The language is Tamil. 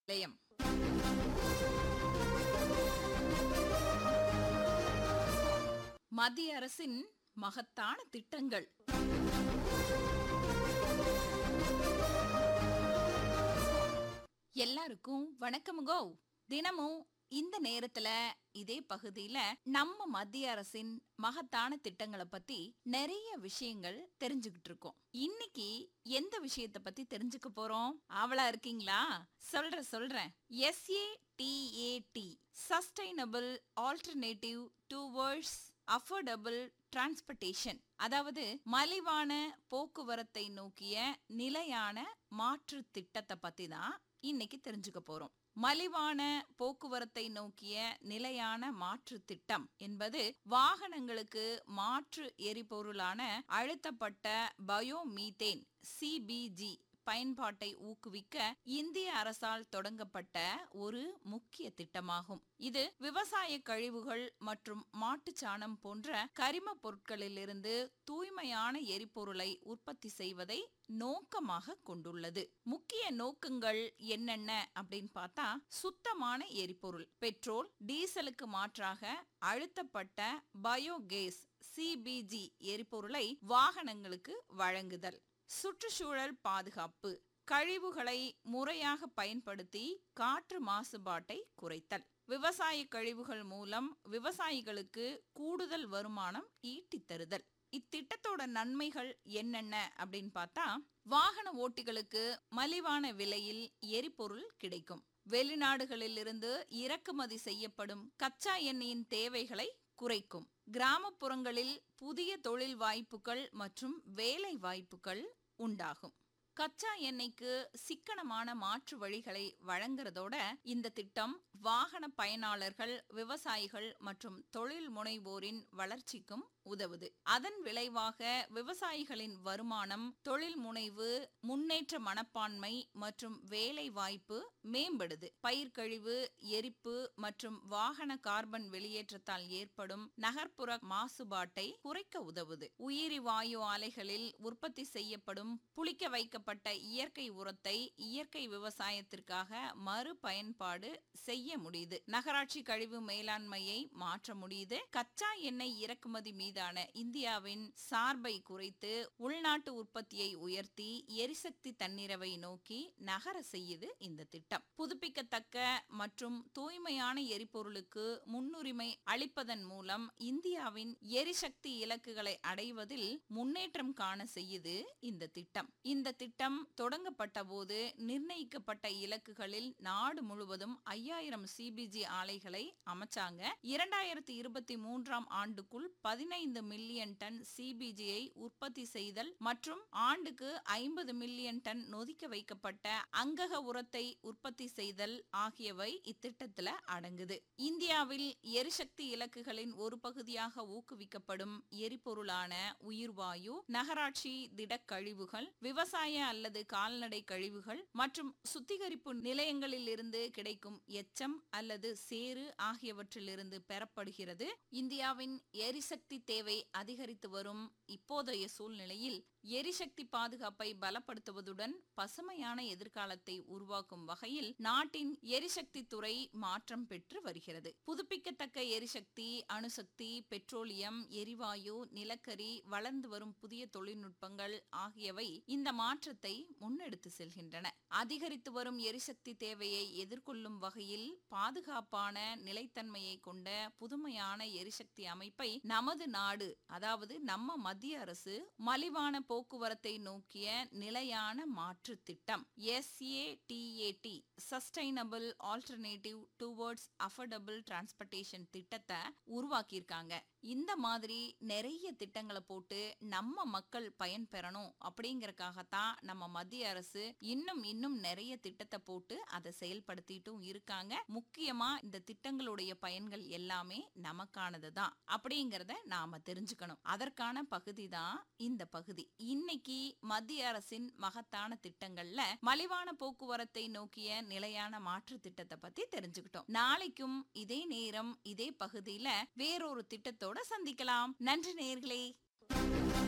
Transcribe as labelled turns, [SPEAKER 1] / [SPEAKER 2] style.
[SPEAKER 1] நிலையம் மத்திய அரசின் மகத்தான திட்டங்கள் எல்லாருக்கும் வணக்கமுகோ தினமும் இந்த நேரத்துல இதே பகுதியில நம்ம மத்திய அரசின் மகத்தான திட்டங்களை பத்தி நிறைய விஷயங்கள் தெரிஞ்சுக்கிட்டு இருக்கோம் இன்னைக்கு எந்த விஷயத்தை பத்தி தெரிஞ்சுக்க போறோம் ஆவலா இருக்கீங்களா சொல்ற சொல்றேன் SA TAT sustainable alternative towards affordable transportation அதாவது மலிவான போக்குவரத்தை நோக்கிய நிலையான மாற்று திட்டத்தை பத்தி தான் இன்னைக்கு தெரிஞ்சுக்க போறோம் மலிவான போக்குவரத்தை நோக்கிய நிலையான மாற்று திட்டம் என்பது வாகனங்களுக்கு மாற்று எரிபொருளான அழுத்தப்பட்ட பயோமீத்தேன் சிபிஜி பயன்பாட்டை ஊக்குவிக்க இந்திய அரசால் தொடங்கப்பட்ட ஒரு முக்கிய திட்டமாகும் இது விவசாய கழிவுகள் மற்றும் மாட்டுச்சாணம் போன்ற கரிம பொருட்களிலிருந்து தூய்மையான எரிபொருளை உற்பத்தி செய்வதை நோக்கமாக கொண்டுள்ளது முக்கிய நோக்கங்கள் என்னென்ன அப்படின்னு பார்த்தா சுத்தமான எரிபொருள் பெட்ரோல் டீசலுக்கு மாற்றாக அழுத்தப்பட்ட பயோகேஸ் சிபிஜி எரிபொருளை வாகனங்களுக்கு வழங்குதல் சுற்றுச்சூழல் பாதுகாப்பு கழிவுகளை முறையாக பயன்படுத்தி காற்று மாசுபாட்டை குறைத்தல் விவசாய கழிவுகள் மூலம் விவசாயிகளுக்கு கூடுதல் வருமானம் ஈட்டித் தருதல் இத்திட்டத்தோட நன்மைகள் என்னென்ன அப்படின்னு பார்த்தா வாகன ஓட்டிகளுக்கு மலிவான விலையில் எரிபொருள் கிடைக்கும் வெளிநாடுகளிலிருந்து இறக்குமதி செய்யப்படும் கச்சா எண்ணெயின் தேவைகளை குறைக்கும் கிராமப்புறங்களில் புதிய தொழில் வாய்ப்புகள் மற்றும் வேலை வாய்ப்புகள் உண்டாகும் கச்சா எண்ணெய்க்கு சிக்கனமான மாற்று வழிகளை வழங்குறதோட இந்த திட்டம் வாகன பயனாளர்கள் விவசாயிகள் மற்றும் தொழில் முனைவோரின் வளர்ச்சிக்கும் உதவுது அதன் விளைவாக விவசாயிகளின் வருமானம் தொழில் முனைவு முன்னேற்ற மனப்பான்மை மற்றும் வேலை வாய்ப்பு மேம்படுது பயிர்க்கழிவு எரிப்பு மற்றும் வாகன கார்பன் வெளியேற்றத்தால் ஏற்படும் நகர்ப்புற மாசுபாட்டை குறைக்க உதவுது உயிரி வாயு ஆலைகளில் உற்பத்தி செய்யப்படும் புளிக்க வைக்கப்பட்ட இயற்கை உரத்தை இயற்கை விவசாயத்திற்காக மறு பயன்பாடு செய்ய முடியுது நகராட்சி கழிவு மேலாண்மையை மாற்ற முடியுது கச்சா எண்ணெய் இறக்குமதி மீதான இந்தியாவின் சார்பை குறைத்து உள்நாட்டு உற்பத்தியை உயர்த்தி எரிசக்தி தன்னிறவை நோக்கி நகர செய்யுது இந்த திட்டம் புதுப்பிக்கத்தக்க மற்றும் தூய்மையான எரிபொருளுக்கு முன்னுரிமை அளிப்பதன் மூலம் இந்தியாவின் எரிசக்தி இலக்குகளை அடைவதில் முன்னேற்றம் காண செய்யுது இந்த திட்டம் இந்த திட்டம் தொடங்கப்பட்ட போது நிர்ணயிக்கப்பட்ட இலக்குகளில் நாடு முழுவதும் ஐயாயிரம் சிபிஜி ஆலைகளை அமைச்சாங்க இரண்டாயிரத்தி இருபத்தி மூன்றாம் ஆண்டுக்குள் பதினைந்து மில்லியன் டன் சிபிஜியை உற்பத்தி செய்தல் மற்றும் ஆண்டுக்கு ஐம்பது மில்லியன் டன் நொதிக்க வைக்கப்பட்ட அங்கக உரத்தை உற்பத்தி செய்தல் ஆகியவை இத்திட்டத்துல அடங்குது இந்தியாவில் எரிசக்தி இலக்குகளின் ஒரு பகுதியாக ஊக்குவிக்கப்படும் எரிபொருளான உயிர்வாயு நகராட்சி திடக்கழிவுகள் விவசாய அல்லது கால்நடை கழிவுகள் மற்றும் சுத்திகரிப்பு நிலையங்களில் இருந்து கிடைக்கும் எச்சம் அல்லது சேறு ஆகியவற்றிலிருந்து பெறப்படுகிறது இந்தியாவின் எரிசக்தி தேவை அதிகரித்து வரும் இப்போதைய சூழ்நிலையில் எரிசக்தி பாதுகாப்பை பலப்படுத்துவதுடன் பசுமையான எதிர்காலத்தை உருவாக்கும் வகையில் நாட்டின் எரிசக்தி துறை மாற்றம் பெற்று வருகிறது புதுப்பிக்கத்தக்க எரிசக்தி அணுசக்தி பெட்ரோலியம் எரிவாயு நிலக்கரி வளர்ந்து வரும் புதிய தொழில்நுட்பங்கள் ஆகியவை இந்த மாற்றத்தை முன்னெடுத்து செல்கின்றன அதிகரித்து வரும் எரிசக்தி தேவையை எதிர்கொள்ளும் வகையில் பாதுகாப்பான நிலைத்தன்மையை கொண்ட புதுமையான எரிசக்தி அமைப்பை நமது நாடு அதாவது நம்ம மத்திய அரசு மலிவான போக்குவரத்தை நோக்கிய நிலையான மாற்று திட்டம் SATAT sustainable alternative towards affordable transportation திட்டத்தை உருவாக்கியிருக்காங்க இந்த மாதிரி நிறைய திட்டங்களை போட்டு நம்ம மக்கள் பயன் பெறணும் அப்படிங்கறக்காகத்தான் நம்ம மத்திய அரசு இன்னும் இன்னும் நிறைய திட்டத்தை போட்டு அதை செயல்படுத்திட்டும் இருக்காங்க முக்கியமா இந்த திட்டங்களுடைய பயன்கள் எல்லாமே நமக்கானது தான் அப்படிங்கறத நாம தெரிஞ்சுக்கணும் அதற்கான பகுதி தான் இந்த பகுதி இன்னைக்கு மத்திய அரசின் மகத்தான திட்டங்கள்ல மலிவான போக்குவரத்தை நோக்கிய நிலையான மாற்று திட்டத்தை பத்தி தெரிஞ்சுக்கிட்டோம் நாளைக்கும் இதே நேரம் இதே பகுதியில வேறொரு திட்டத்தோட சந்திக்கலாம் நன்றி நேர்களே